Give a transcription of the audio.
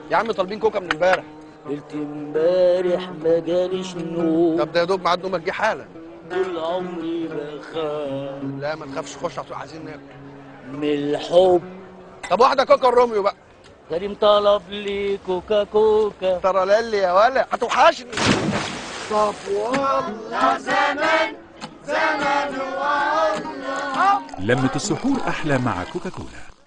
يا عم طالبين كوكا من امبارح قلت امبارح ما جاليش نوم طب ده يا دوب ميعاد نومك جه حالا طول عمري بخاف لا ما تخافش خش على طول عايزين ناكل من الحب طب واحده كوكا الروميو بقى كريم طلب لي كوكا كوكا ترى لالي يا ولا هتوحشني طب والله لمة السحور أحلى مع كوكاكولا